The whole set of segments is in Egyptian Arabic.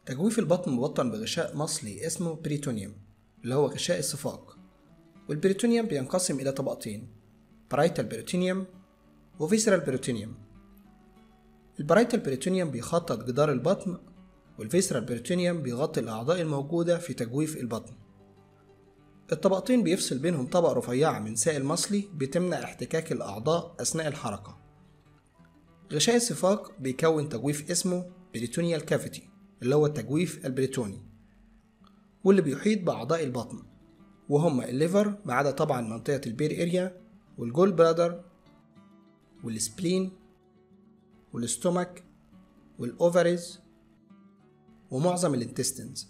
تجويف البطن مبطن بغشاء مصلي اسمه بريتونيوم اللي هو غشاء الصفاق والبريتونيوم بينقسم إلى طبقتين برايتال بريتونيوم وفيسرال بريتونيوم البرايتال بريتونيوم بيخطط جدار البطن والفيسرال بريتونيوم بيغطي الأعضاء الموجودة في تجويف البطن الطبقتين بيفصل بينهم طبقة رفيعة من سائل مصلي بتمنع احتكاك الأعضاء أثناء الحركة غشاء الصفاق بيكون تجويف اسمه بريتونيال كافيتي اللي هو التجويف البريتوني واللي بيحيط بأعضاء البطن وهما الليفر ما عدا طبعا منطقة البير اريا والجول برادر والسبلين والاستومك والاوفريز ومعظم الانتستينز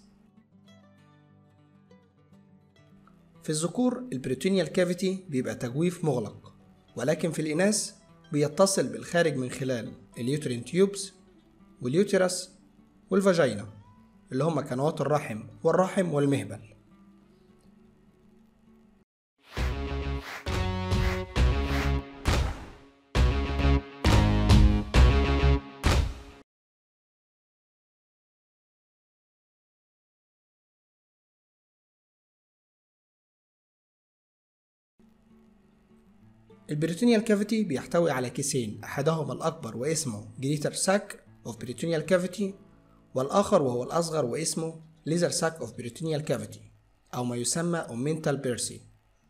في الذكور البريتونيال كافيتي بيبقى تجويف مغلق ولكن في الإناث بيتصل بالخارج من خلال اليوترين تيوبس واليوتيرس والفاجينا اللي هما قنوات الرحم والرحم والمهبل البريتونيال كافيتي بيحتوي على كيسين أحدهما الأكبر واسمه جريتر ساك of peritoneal cavity والآخر وهو الأصغر واسمه ليزر ساك of peritoneal cavity أو ما يسمى أومنتال بيرسي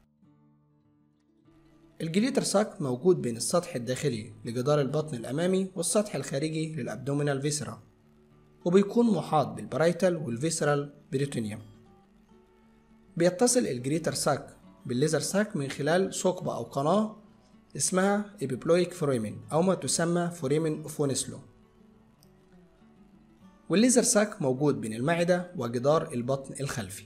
الجليتر ساك موجود بين السطح الداخلي لجدار البطن الأمامي والسطح الخارجي للأبدومينال فيسرا وبيكون محاط بالبرايتال والفيسرال بريتونيوم بيتصل الجريتر ساك بالليزر ساك من خلال ثقبة أو قناة اسمها إبيبلويك فوريمين أو ما تسمى فوريمين أوف ونسلو والليزر ساك موجود بين المعدة وجدار البطن الخلفي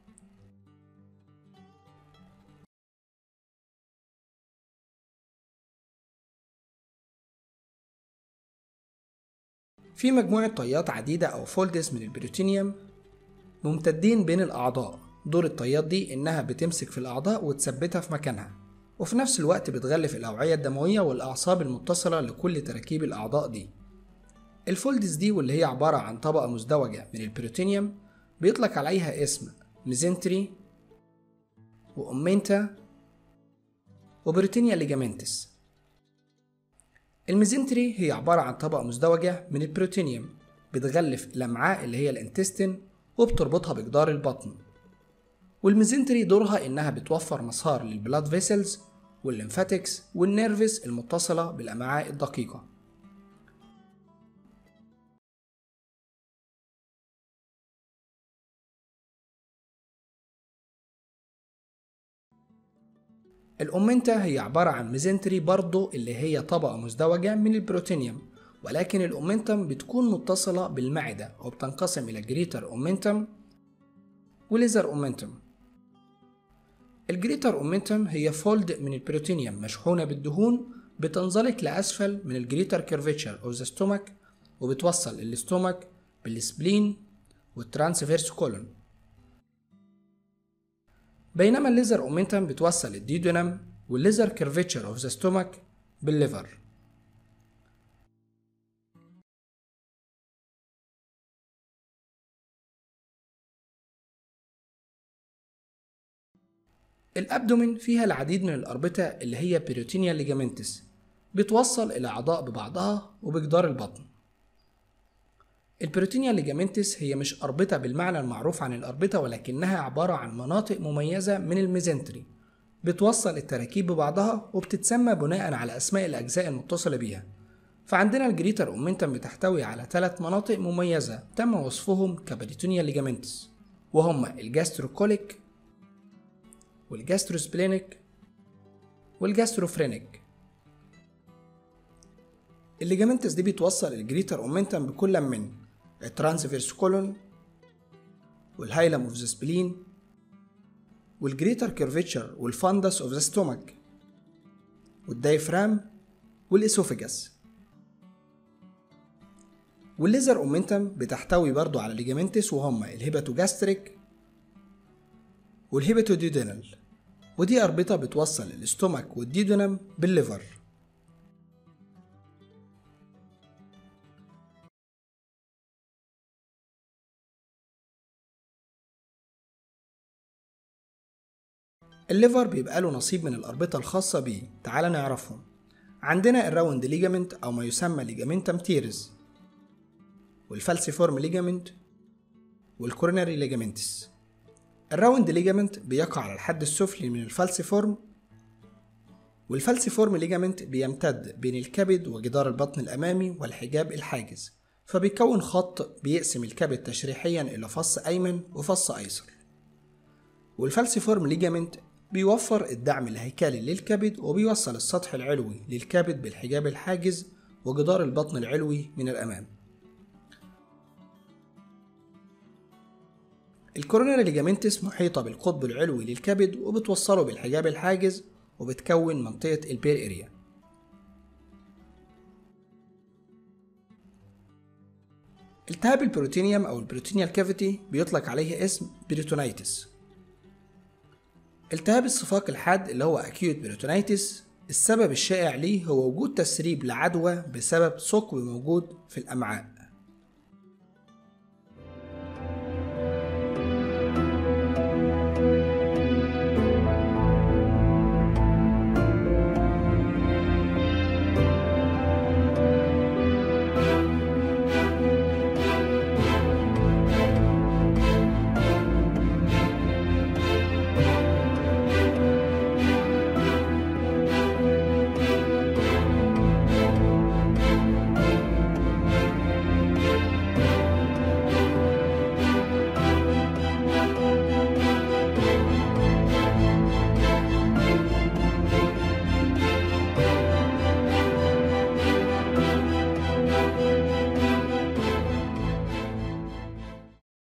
في مجموعة طيات عديدة أو فولدز من البروتينيوم ممتدين بين الأعضاء دور الطيات دي إنها بتمسك في الأعضاء وتثبتها في مكانها وفي نفس الوقت بتغلف الأوعية الدموية والأعصاب المتصلة لكل تراكيب الأعضاء دي الفولدز دي واللي هي عبارة عن طبقة مزدوجة من البروتينيوم بيطلق عليها اسم ميزنتري وأومنتا وبروتينيا ليجامنتس الميزنتري هي عبارة عن طبقة مزدوجة من البروتينيوم بتغلف الأمعاء اللي هي الانتستين وبتربطها بجدار البطن والميزنتري دورها إنها بتوفر مسار للبلاد فيسلز والليمفاتكس والنيرفز المتصلة بالأمعاء الدقيقة الأومنتا هي عبارة عن ميزنتري برضو اللي هي طبقة مزدوجة من البروتينيوم ولكن الأومنتم بتكون متصلة بالمعدة وبتنقسم إلى جريتر أومنتم وليزر أومنتم الجريتر أومنتم هي فولد من البروتينيوم مشحونة بالدهون بتنزلق لأسفل من الجريتر كيرفيتشر أو ذا ستومك وبتوصل الاستومك بالسبلين والترانسفيرس كولون بينما الليزر اومنتم بتوصل الديودونم والليزر كيرفيتشر اوف ذا ستومك بالليفر الابدومين فيها العديد من الاربطه اللي هي بيروتينيا ليجامنتس بتوصل الى اعضاء ببعضها وبجدار البطن البروتينيا ليجامنتس هي مش أربطة بالمعنى المعروف عن الأربطة ولكنها عبارة عن مناطق مميزة من الميزنتري بتوصل التراكيب ببعضها وبتتسمى بناء على أسماء الأجزاء المتصلة بيها فعندنا الجريتر أومنتم بتحتوي على ثلاث مناطق مميزة تم وصفهم كبريتونيا ليجامنتس وهما الجاستروكوليك والجاستروسبلينيك والجاستروفرينيك الليجامنتس دي بتوصل الجريتر اومنتم بكل من الترانسفيرس كولون والهايلم اوف ذا سبلين والجريتر كيرفيتشر والفاندس اوف ذا ستومك والدايفرام والاسوفيجاس والليزر اومنتم بتحتوي برضو على ليجامنتس وهما الهيباتوجاستريك والهيباتوديودينال ودي أربطة بتوصل الاستومك والديدونم بالليفر الليفر بيبقى له نصيب من الأربطة الخاصة بيه تعال نعرفهم عندنا الراوند ليجامنت أو ما يسمى ليجامنتم تيرز والفالسيفورم ليجامنت والكوروناري ليجامنتس الراوند ليجامنت بيقع على الحد السفلي من الفالسيفورم والفالسيفورم ليجامنت بيمتد بين الكبد وجدار البطن الأمامي والحجاب الحاجز فبيكون خط بيقسم الكبد تشريحيا إلى فص أيمن وفص أيسر والفالسيفورم ليجامنت بيوفر الدعم الهيكلي للكبد وبيوصل السطح العلوي للكبد بالحجاب الحاجز وجدار البطن العلوي من الأمام الكوروناري ليجامنتس محيطة بالقطب العلوي للكبد وبتوصله بالحجاب الحاجز وبتكون منطقة البير اريا التهاب البروتينيوم أو البروتينيال كافيتي بيطلق عليه اسم بريتونيتس التهاب الصفاق الحاد اللي هو أكيوت بريتونيتس السبب الشائع ليه هو وجود تسريب لعدوى بسبب ثقب موجود في الأمعاء